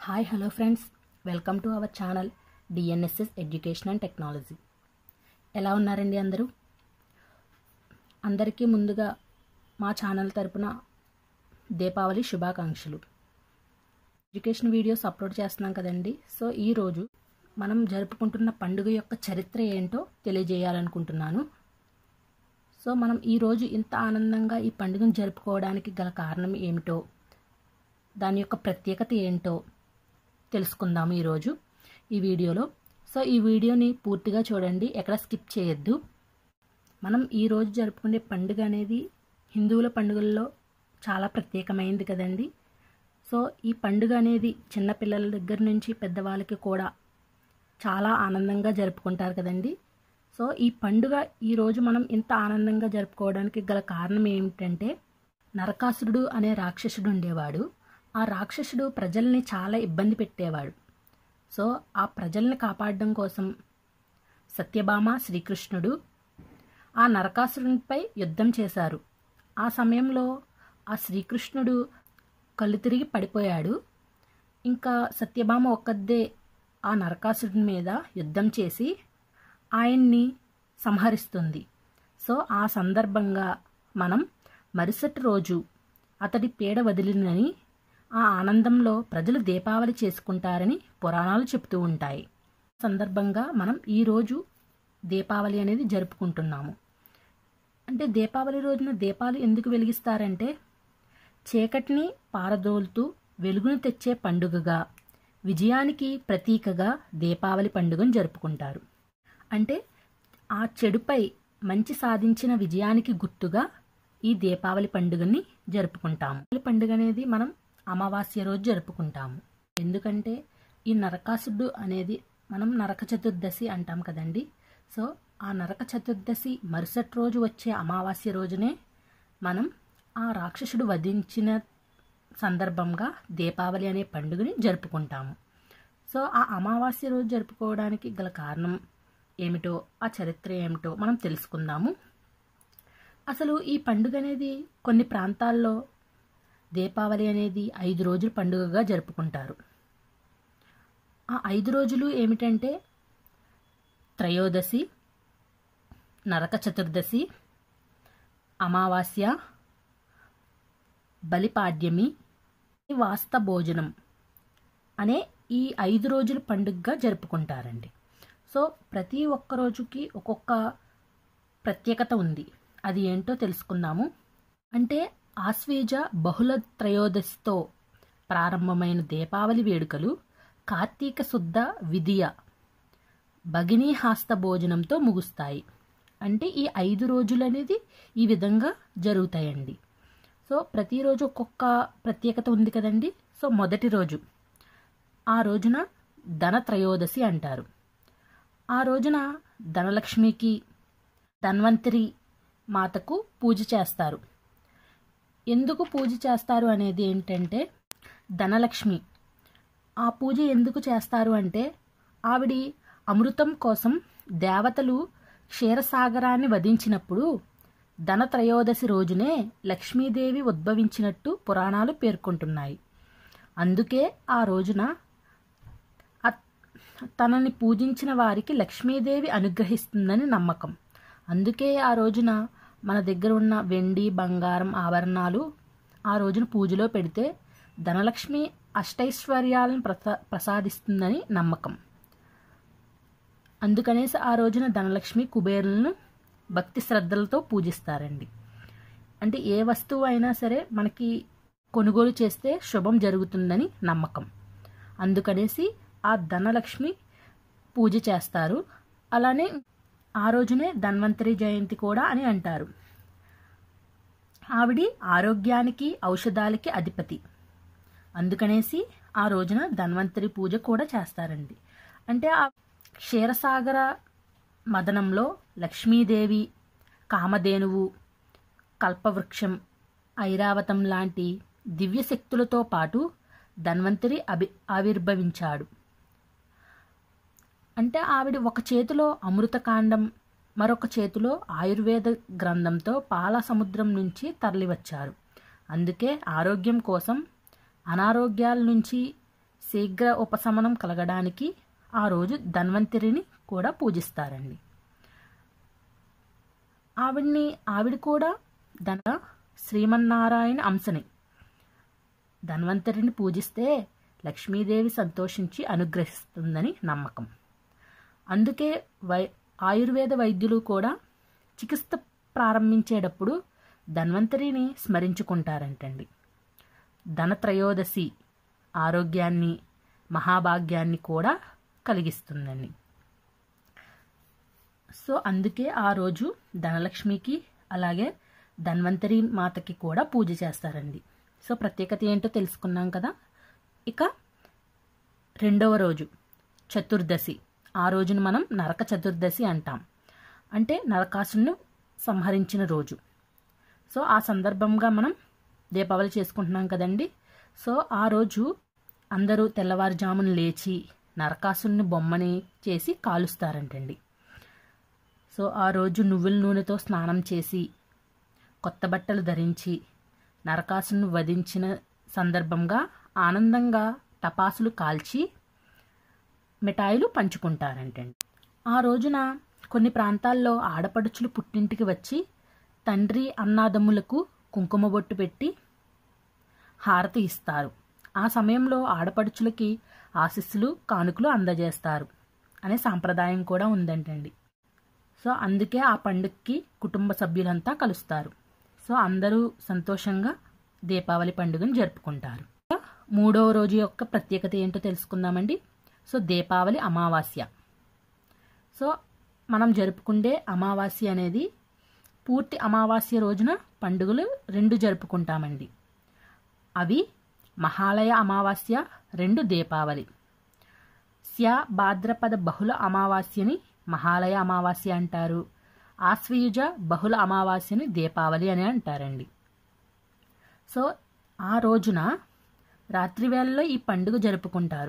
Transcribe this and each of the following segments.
hi hello friends welcome to our channel DNSS education and technology ఎలా ఉన్నారండి అందరూ అందరికీ ముందుగా మా ఛానల్ తరపున దీపావళి శుభాకాంక్షలు ఎడ్యుకేషన్ వీడియోస్ అప్లోడ్ చేస్తున్నాం కదండి సో ఈరోజు మనం జరుపుకుంటున్న పండుగ యొక్క చరిత్ర ఏంటో తెలియజేయాలనుకుంటున్నాను సో మనం ఈరోజు ఇంత ఆనందంగా ఈ పండుగను జరుపుకోవడానికి గల కారణం ఏమిటో దాని యొక్క ప్రత్యేకత ఏంటో తెలుసుకుందాము ఈరోజు ఈ వీడియోలో సో ఈ వీడియోని పూర్తిగా చూడండి ఎక్కడ స్కిప్ చేయొద్దు మనం ఈరోజు జరుపుకునే పండుగ అనేది హిందువుల పండుగల్లో చాలా ప్రత్యేకమైంది కదండి సో ఈ పండుగ అనేది చిన్నపిల్లల దగ్గర నుంచి పెద్దవాళ్ళకి కూడా చాలా ఆనందంగా జరుపుకుంటారు కదండి సో ఈ పండుగ ఈరోజు మనం ఇంత ఆనందంగా జరుపుకోవడానికి గల కారణం ఏమిటంటే నరకాసురుడు అనే రాక్షసుడు ఉండేవాడు ఆ రాక్షసుడు ప్రజల్ని చాలా ఇబ్బంది పెట్టేవాడు సో ఆ ప్రజల్ని కాపాడడం కోసం సత్యభామ శ్రీకృష్ణుడు ఆ నరకాసురునిపై యుద్ధం చేశారు ఆ సమయంలో ఆ శ్రీకృష్ణుడు కళ్ళు తిరిగి పడిపోయాడు ఇంకా సత్యభామ ఒక్కదే ఆ నరకాసురుని మీద యుద్ధం చేసి ఆయన్ని సంహరిస్తుంది సో ఆ సందర్భంగా మనం మరుసటి రోజు అతడి పీడ వదిలినని ఆ ఆనందంలో ప్రజలు దీపావళి చేసుకుంటారని పురాణాలు చెప్తూ ఉంటాయి సందర్భంగా మనం ఈరోజు దీపావళి అనేది జరుపుకుంటున్నాము అంటే దీపావళి రోజున దీపాలు ఎందుకు వెలిగిస్తారంటే చీకటిని పారదోలుతూ వెలుగును తెచ్చే పండుగగా విజయానికి ప్రతీకగా దీపావళి పండుగను జరుపుకుంటారు అంటే ఆ చెడుపై మంచి సాధించిన విజయానికి గుర్తుగా ఈ దీపావళి పండుగని జరుపుకుంటాము ఈ పండుగ అనేది మనం అమావాస్య రోజు జరుపుకుంటాము ఎందుకంటే ఈ నరకాసుడు అనేది మనం నరక చతుర్దశి అంటాం కదండి సో ఆ నరక చతుర్దశి మరుసటి రోజు వచ్చే అమావాస్య రోజునే మనం ఆ రాక్షసుడు వధించిన సందర్భంగా దీపావళి అనే పండుగని జరుపుకుంటాము సో ఆ అమావాస్య రోజు జరుపుకోవడానికి గల కారణం ఏమిటో ఆ చరిత్ర ఏమిటో మనం తెలుసుకుందాము అసలు ఈ పండుగ అనేది కొన్ని ప్రాంతాల్లో దీపావళి అనేది ఐదు రోజుల పండుగగా జరుపుకుంటారు ఆ ఐదు రోజులు ఏమిటంటే త్రయోదశి నరక చతుర్దశి అమావాస్య బలిపాడ్యమి వాస్త భోజనం అనే ఈ ఐదు రోజుల పండుగగా జరుపుకుంటారండి సో ప్రతి ఒక్క రోజుకి ఒక్కొక్క ప్రత్యేకత ఉంది అది ఏంటో తెలుసుకుందాము అంటే ఆశ్వేజ బహుళ త్రయోదశితో ప్రారంభమైన దీపావళి వేడుకలు కార్తీక శుద్ధ విధియ భగినీ హాస్త భోజనంతో ముగుస్తాయి అంటే ఈ ఐదు రోజులు అనేది ఈ విధంగా జరుగుతాయండి సో ప్రతిరోజు ఒక్కొక్క ప్రత్యేకత ఉంది కదండి సో మొదటి రోజు ఆ రోజున ధన త్రయోదశి అంటారు ఆ రోజున ధనలక్ష్మికి ధన్వంతరి మాతకు పూజ చేస్తారు ఎందుకు పూజ చేస్తారు అనేది ఏంటంటే ధనలక్ష్మి ఆ పూజ ఎందుకు చేస్తారు అంటే ఆవిడి అమృతం కోసం దేవతలు క్షీరసాగరాన్ని వధించినప్పుడు ధనత్రయోదశి రోజునే లక్ష్మీదేవి ఉద్భవించినట్టు పురాణాలు పేర్కొంటున్నాయి అందుకే ఆ రోజున తనని పూజించిన వారికి లక్ష్మీదేవి అనుగ్రహిస్తుందని నమ్మకం అందుకే ఆ రోజున మన దగ్గర ఉన్న వెండి బంగారం ఆభరణాలు ఆ రోజున పూజలో పెడితే ధనలక్ష్మి అష్టైశ్వర్యాలను ప్రసా ప్రసాదిస్తుందని నమ్మకం అందుకనేసి ఆ రోజున ధనలక్ష్మి కుబేరులను భక్తి శ్రద్ధలతో పూజిస్తారండి అంటే ఏ వస్తువు అయినా సరే మనకి కొనుగోలు చేస్తే శుభం జరుగుతుందని నమ్మకం అందుకనేసి ఆ ధనలక్ష్మి పూజ చేస్తారు అలానే ఆ రోజునే ధన్వంతరి జయంతి కూడా అని అంటారు ఆవిడి ఆరోగ్యానికి ఔషధాలకి అధిపతి అందుకనేసి ఆ రోజున ధన్వంతరి పూజ కూడా చేస్తారండి అంటే ఆ క్షీరసాగర మదనంలో లక్ష్మీదేవి కామధేనువు కల్పవృక్షం ఐరావతం లాంటి దివ్యశక్తులతో పాటు ధన్వంతరి అభి ఆవిర్భవించాడు అంటే ఆవిడ ఒక చేతిలో అమృతకాండం మరొక చేతిలో ఆయుర్వేద గ్రంథంతో పాల సముద్రం నుంచి తరలివచ్చారు అందుకే ఆరోగ్యం కోసం అనారోగ్యాల నుంచి శీఘ్ర ఉపశమనం కలగడానికి ఆ రోజు ధన్వంతరిని కూడా పూజిస్తారండి ఆవిడ్ని ఆవిడ కూడా ధన శ్రీమన్నారాయణ అంశని ధన్వంతరిని పూజిస్తే లక్ష్మీదేవి సంతోషించి అనుగ్రహిస్తుందని నమ్మకం అందుకే వై ఆయుర్వేద వైద్యులు కూడా చికిత్స ప్రారంభించేటప్పుడు ధన్వంతరిని స్మరించుకుంటారంటండి ధనత్రయోదశి ఆరోగ్యాన్ని మహాభాగ్యాన్ని కూడా కలిగిస్తుందండి సో అందుకే ఆ రోజు ధనలక్ష్మికి అలాగే ధన్వంతరి మాతకి కూడా పూజ చేస్తారండి సో ప్రత్యేకత ఏంటో తెలుసుకున్నాం కదా ఇక రెండవ రోజు చతుర్దశి ఆ రోజును మనం నరక చతుర్దశి అంటాం అంటే నరకాసును సంహరించిన రోజు సో ఆ సందర్భంగా మనం దీపావళి చేసుకుంటున్నాం కదండి సో ఆ రోజు అందరూ తెల్లవారుజామున లేచి నరకాసుని బొమ్మని చేసి కాలుస్తారంటండి సో ఆ రోజు నువ్వుల నూనెతో స్నానం చేసి కొత్త బట్టలు ధరించి నరకాసును వధించిన సందర్భంగా ఆనందంగా టపాసులు కాల్చి మిఠాయిలు పంచుకుంటారంటండి ఆ రోజున కొన్ని ప్రాంతాల్లో ఆడపడుచులు పుట్టింటికి వచ్చి తండ్రి అన్నాదమ్ములకు కుంకుమ బొట్టు పెట్టి హారతి ఇస్తారు ఆ సమయంలో ఆడపడుచులకి ఆశీస్సులు కానుకలు అందజేస్తారు అనే సాంప్రదాయం కూడా ఉందంటండి సో అందుకే ఆ పండుగకి కుటుంబ సభ్యులంతా కలుస్తారు సో అందరూ సంతోషంగా దీపావళి పండుగను జరుపుకుంటారు మూడవ రోజు యొక్క ప్రత్యేకత ఏంటో తెలుసుకుందామండి సో దీపావళి అమావాస్య సో మనం జరుపుకుండే అమావాస్య అనేది పూర్తి అమావాస్య రోజున పండుగలు రెండు జరుపుకుంటామండి అవి మహాలయ అమావాస్య రెండు దీపావళి స్య భాద్రపద బహుళ అమావాస్యని మహాలయ అమావాస్య అంటారు ఆశ్వయుజ బహుళ అమావాస్యని దీపావళి అని అంటారండి సో ఆ రోజున రాత్రి వేళల్లో ఈ పండుగ జరుపుకుంటారు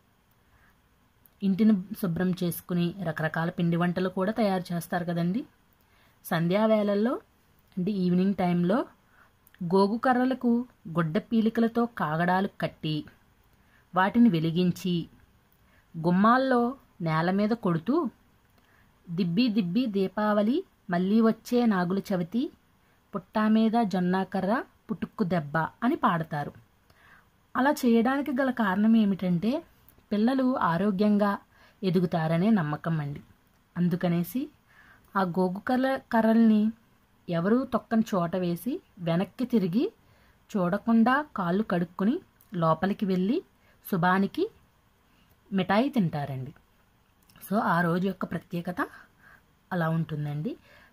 ఇంటిని శుభ్రం చేసుకుని రకరకాల పిండి వంటలు కూడా తయారు చేస్తారు కదండి సంధ్యావేళల్లో అంటే ఈవినింగ్ టైంలో గోగు కర్రలకు గొడ్డ పీలికలతో కాగడాలు కట్టి వాటిని వెలిగించి గుమ్మాల్లో నేల మీద కొడుతూ దిబ్బి దిబ్బి దీపావళి మళ్ళీ వచ్చే నాగుల చవితి పుట్టా మీద జొన్నాకర్ర పుట్టుక్కు దెబ్బ అని పాడతారు అలా చేయడానికి గల కారణం ఏమిటంటే పిల్లలు ఆరోగ్యంగా ఎదుగుతారనే నమ్మకం అండి అందుకనేసి ఆ గోగు కర్ర కర్రల్ని ఎవరూ తొక్కని చోట వేసి వెనక్కి తిరిగి చూడకుండా కాళ్ళు కడుక్కుని లోపలికి వెళ్ళి శుభానికి మిఠాయి తింటారండి సో ఆ రోజు యొక్క ప్రత్యేకత అలా ఉంటుందండి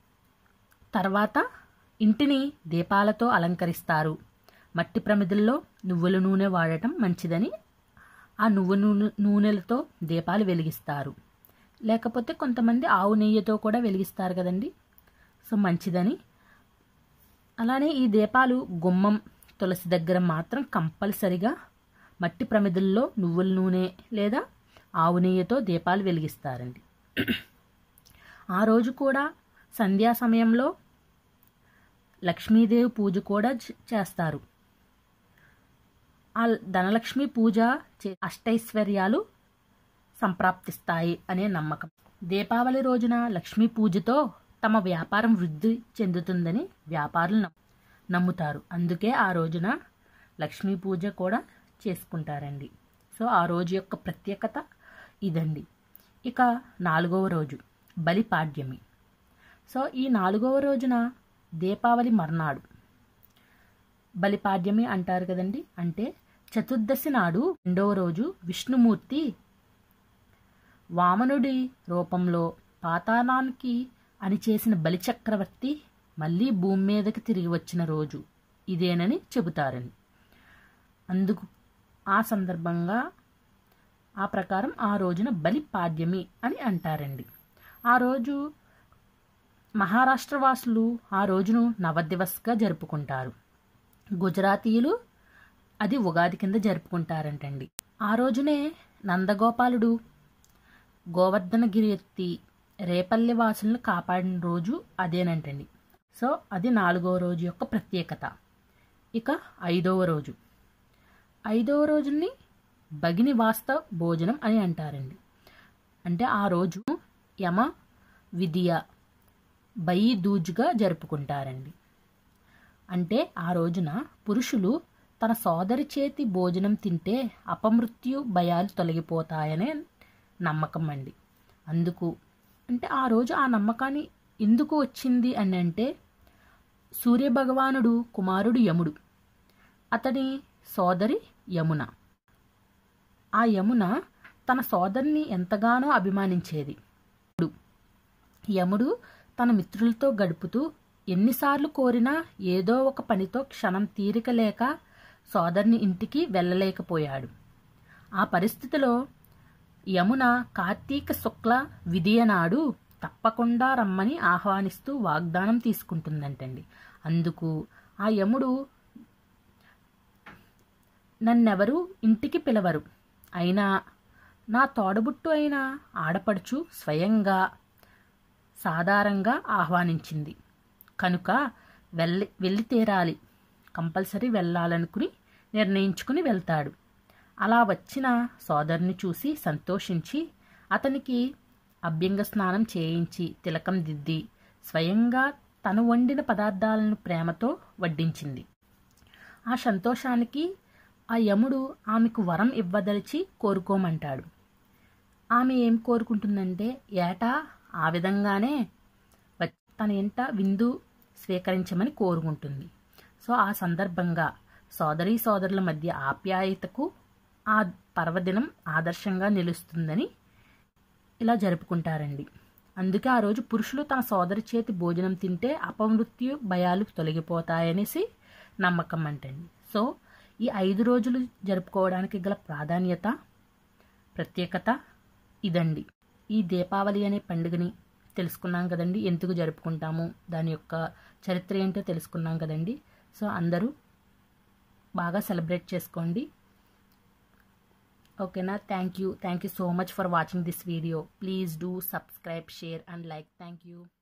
తర్వాత ఇంటిని దీపాలతో అలంకరిస్తారు మట్టి ప్రమిదల్లో నువ్వుల నూనె వాడటం మంచిదని ఆ నువ్వు నూనె నూనెలతో దీపాలు వెలిగిస్తారు లేకపోతే కొంతమంది ఆవు నెయ్యితో కూడా వెలిగిస్తారు కదండి సో మంచిదని అలానే ఈ దీపాలు గుమ్మం తులసి దగ్గర మాత్రం కంపల్సరిగా మట్టి ప్రమిదల్లో నువ్వుల నూనె లేదా ఆవు నెయ్యితో దీపాలు వెలిగిస్తారండి ఆ రోజు కూడా సంధ్యా సమయంలో లక్ష్మీదేవి పూజ కూడా చే- చేస్తారు ఆ ధనలక్ష్మి పూజ చే అష్టైశ్వర్యాలు సంప్రాప్తిస్తాయి అనే నమ్మకం దీపావళి రోజున లక్ష్మీ పూజతో తమ వ్యాపారం వృద్ధి చెందుతుందని వ్యాపారులు నమ్- నమ్ముతారు అందుకే ఆ రోజున లక్ష్మీ పూజ కూడా చేసుకుంటారండి సో ఆ రోజు యొక్క ప్రత్యేకత ఇదండి ఇక నాలుగవ రోజు బలిపాడ్యమి సో ఈ నాలుగవ రోజున దీపావళి మర్నాడు బలిపాడ్యమి అంటారు కదండి అంటే చతుర్దశి నాడు రెండవ రోజు విష్ణుమూర్తి వామనుడి రూపంలో పాతాళానికి అణిచేసిన బలిచక్రవర్తి మళ్ళీ భూమి మీదకి తిరిగి వచ్చిన రోజు ఇదేనని చెబుతారండి అందుకు ఆ సందర్భంగా ఆ ప్రకారం ఆ రోజున బలి పాడ్యమి అని అంటారండి ఆ రోజు మహారాష్ట్ర వాసులు ఆ రోజును నవదివస్గా జరుపుకుంటారు గుజరాతీయులు అది ఉగాది కింద జరుపుకుంటారంటండి ఆ రోజునే నందగోపాలుడు గోవర్ధనగిరి ఎత్తి రేపల్లి వాసులను కాపాడిన రోజు అదేనంటండి సో అది నాలుగవ రోజు యొక్క ప్రత్యేకత ఇక ఐదవ రోజు ఐదవ రోజుని భగిని వాస్త భోజనం అని అంటారండి అంటే ఆ రోజు యమ విధియ బయి దూజ్గా జరుపుకుంటారండి అంటే ఆ రోజున పురుషులు తన సోదరి చేతి భోజనం తింటే అపమృత్యు భయాలు తొలగిపోతాయనే నమ్మకం అండి అందుకు అంటే ఆ రోజు ఆ నమ్మకాన్ని ఎందుకు వచ్చింది అని అంటే సూర్యభగవానుడు కుమారుడు యముడు అతని సోదరి యమున ఆ యమున తన సోదరిని ఎంతగానో అభిమానించేది యముడు తన మిత్రులతో గడుపుతూ ఎన్నిసార్లు కోరినా ఏదో ఒక పనితో క్షణం తీరిక లేక సోదరుని ఇంటికి వెళ్ళలేకపోయాడు ఆ పరిస్థితిలో యమున కార్తీక శుక్ల విధియ నాడు తప్పకుండా రమ్మని ఆహ్వానిస్తూ వాగ్దానం తీసుకుంటుందంటండి అందుకు ఆ యముడు నన్నెవరూ ఇంటికి పిలవరు అయినా నా తోడబుట్టు అయిన ఆడపడుచు స్వయంగా సాధారణంగా ఆహ్వానించింది కనుక వెళ్ళి వెళ్ళి తీరాలి కంపల్సరీ వెళ్ళాలనుకుని నిర్ణయించుకుని వెళ్తాడు అలా వచ్చిన సోదరుని చూసి సంతోషించి అతనికి అభ్యంగ స్నానం చేయించి తిలకం దిద్ది స్వయంగా తను వండిన పదార్థాలను ప్రేమతో వడ్డించింది ఆ సంతోషానికి ఆ యముడు ఆమెకు వరం ఇవ్వదలిచి కోరుకోమంటాడు ఆమె ఏం కోరుకుంటుందంటే ఏటా ఆ విధంగానే తన ఎంట విందు స్వీకరించమని కోరుకుంటుంది సో ఆ సందర్భంగా సోదరీ సోదరుల మధ్య ఆప్యాయతకు ఆ పర్వదినం ఆదర్శంగా నిలుస్తుందని ఇలా జరుపుకుంటారండి అందుకే ఆ రోజు పురుషులు తన సోదరి చేతి భోజనం తింటే అపమృత్యు భయాలు తొలగిపోతాయనేసి నమ్మకం అంటండి సో ఈ ఐదు రోజులు జరుపుకోవడానికి గల ప్రాధాన్యత ప్రత్యేకత ఇదండి ఈ దీపావళి అనే పండుగని తెలుసుకున్నాం కదండి ఎందుకు జరుపుకుంటాము దాని యొక్క చరిత్ర ఏంటో తెలుసుకున్నాం కదండి సో అందరూ బాగా సెలబ్రేట్ చేసుకోండి ఓకేనా thank you thank you so much for watching this video please do subscribe share and like thank you